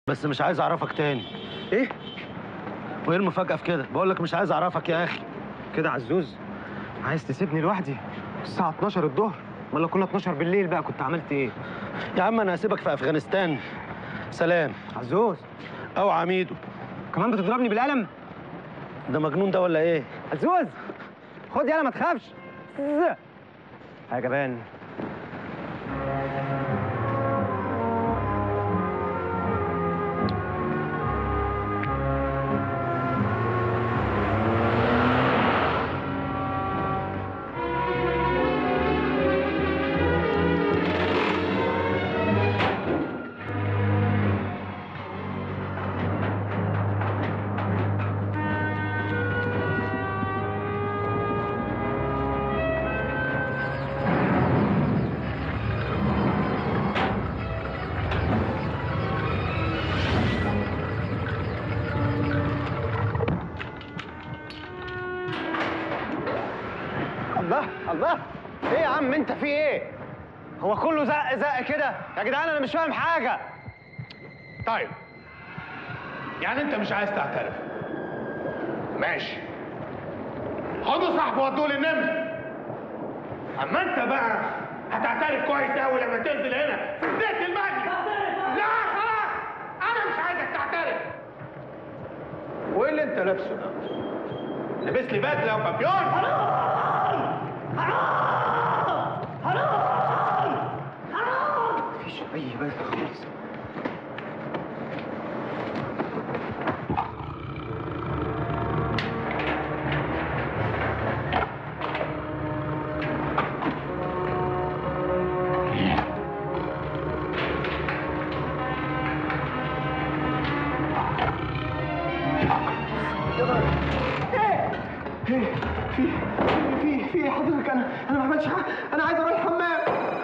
بس مش عايز اعرفك تاني ايه وايه المفاجاه في كده بقول لك مش عايز اعرفك يا اخي كده عزوز عايز تسيبني لوحدي الساعه 12 الظهر ما لو كنا 12 بالليل بقى كنت عملت ايه يا عم انا هسيبك في افغانستان سلام عزوز او عميدو كمان بتضربني بالقلم ده مجنون ده ولا ايه عزوز خد يلا ما تخافش ز- يا جبان الله الله ايه يا عم انت في ايه هو كله زق زق كده يا جدعان انا مش فاهم حاجه طيب يعني انت مش عايز تعترف ماشي خدوا صاحبه ودوه للنمر اما انت بقى هتعترف كويس قوي لما تنزل هنا في بدايه المجلس لا خلاص انا مش عايزك تعترف وايه اللي انت لابسه ده لابس لي بدله وبابيون مفيش اي بس خالص في في في في حضرتك انا انا ما عملتش حاجه انا عايز اروح الحمام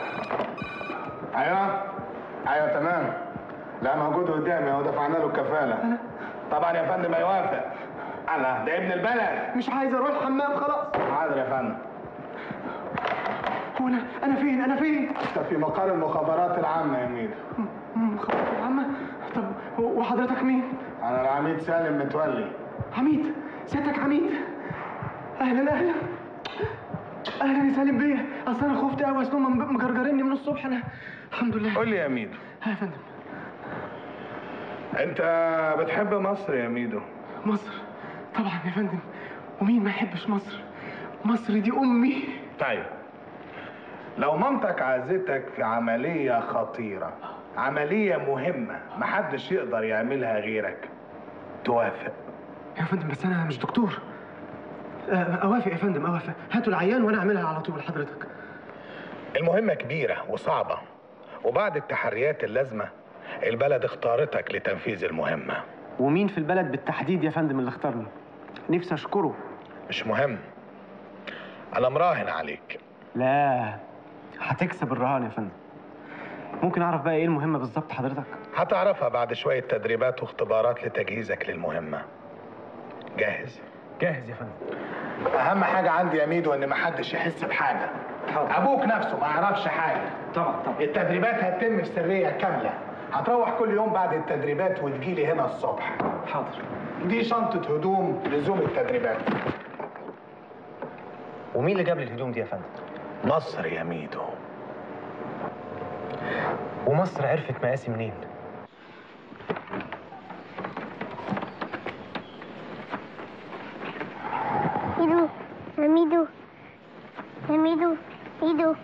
ايوه ايوه تمام لا موجود قدامي اهو دفعنا له الكفاله طبعا يا فندم هيوافق انا ده ابن البلد مش عايز اروح الحمام خلاص حاضر يا فندم هو انا انا فين انا فين انت في مقر المخابرات العامه يا ميدو مم، خلاص يا عم طب و- وحضرتك مين انا العميد سالم متولي عميد سيادتك عميد اهلا اهلا اهلا يا سالم بيه اصل انا خفت قوي اصل هم مجرجريني من الصبح انا الحمد لله قول لي يا ميدو ها يا فندم انت بتحب مصر يا ميدو مصر طبعا يا فندم ومين ما يحبش مصر مصر دي امي طيب لو مامتك عزتك في عملية خطيرة عملية مهمة محدش يقدر يعملها غيرك توافق يا فندم بس انا مش دكتور آه، اوافق يا فندم اوافق هاتوا العيان وانا اعملها على طول حضرتك المهمة كبيرة وصعبة وبعد التحريات اللازمة البلد اختارتك لتنفيذ المهمة ومين في البلد بالتحديد يا فندم اللي اختارني نفسي اشكره مش مهم أنا مراهن عليك لا هتكسب الرهان يا فندم ممكن اعرف بقى ايه المهمه بالظبط حضرتك هتعرفها بعد شوية تدريبات واختبارات لتجهيزك للمهمة جاهز جاهز يا فندم أهم حاجة عندي يا ميدو إن محدش يحس بحاجة حاضر. أبوك نفسه ما يعرفش حاجة طبعا طبعا التدريبات هتتم في سرية كاملة هتروح كل يوم بعد التدريبات وتجيلي هنا الصبح حاضر دي شنطة هدوم لزوم التدريبات ومين اللي جاب لي الهدوم دي يا فندم مصر يا ميدو ومصر عرفت مقاسي منين ميدو يا ميدو يا ميدو ميدو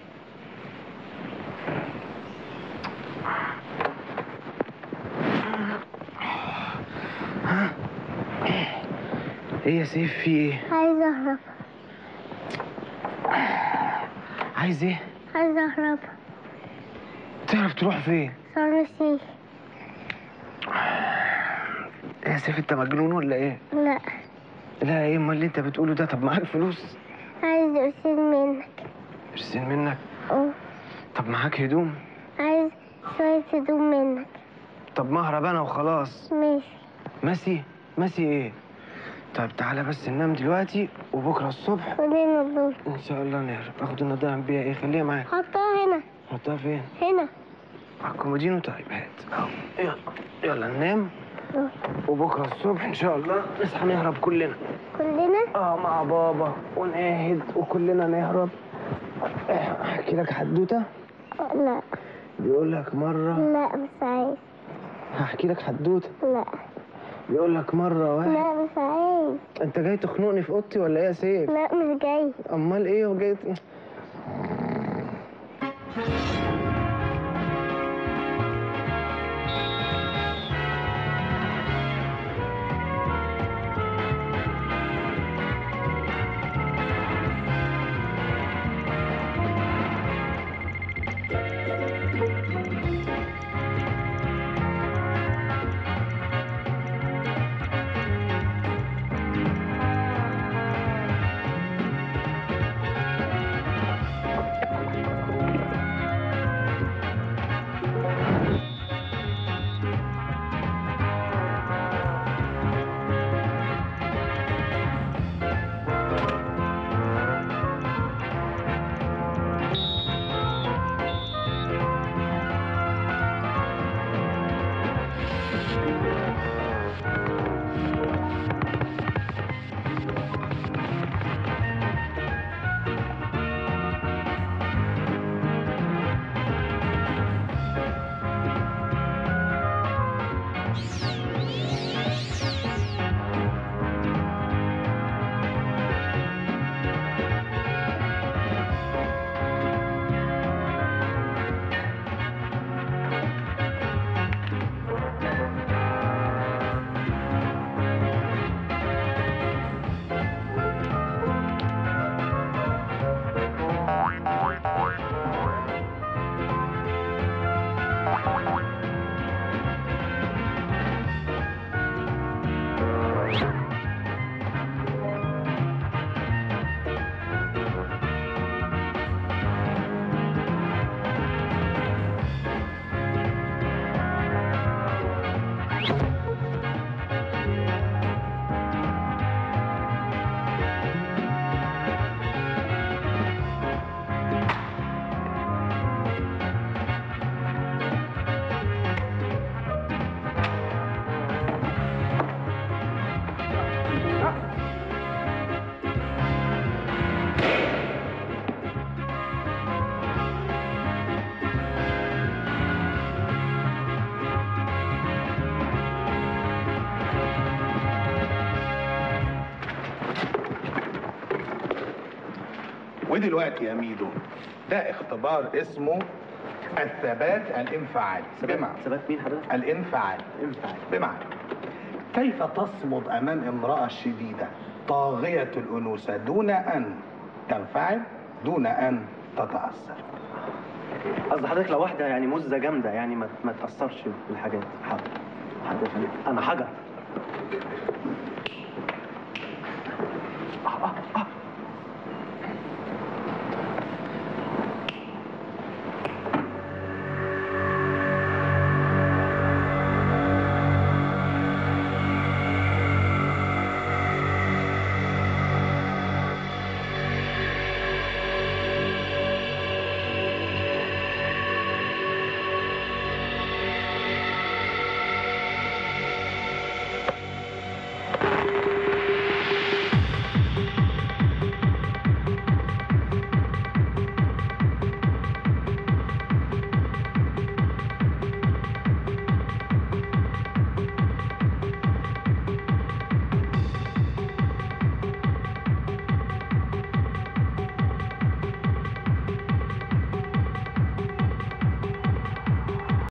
ايه يا سيف في ايه عايز اهرب عايز ايه عايز اهرب تعرف تروح فين صار نفسي إيه يا سيف انت مجنون ولا ايه لا لا ايه امال اللي انت بتقوله ده طب معاك فلوس عايز ارسل منك ارسل منك اه طب معاك هدوم عايز شوية هدوم منك طب مهرب انا وخلاص ماشي ماشي ماشي ايه طيب تعالى بس ننام دلوقتي وبكره الصبح خدي النضارة ان شاء الله نهرب اخد النضاره بيها ايه خليها معاك حطها هنا حطها فين هنا على الكومودينو طيب هات اهو يلا يلا ننام وبكره الصبح ان شاء الله نصحى نهرب كلنا كلنا اه مع بابا وناهد وكلنا نهرب إيه، احكي لك حدوته لا بيقول لك مره لا مش عايز هحكي لك حدوته لا بيقول لك مره واحد لا مش عايز انت جاي تخنقني في اوضتي ولا ايه يا سيف لا مش جاي امال ايه وجاي ودلوقتي يا ميدو ده اختبار اسمه الثبات الانفعالي بمعنى ثبات مين حضرتك؟ الانفعالي انفعال بمعنى كيف تصمد امام امراه شديده طاغيه الانوثه دون ان تنفعل دون ان تتاثر قصدي حضرتك لو واحده يعني مزه جامده يعني ما ما تاثرش بالحاجات حاضر حاضر يا فندم. انا حجر آه آه آه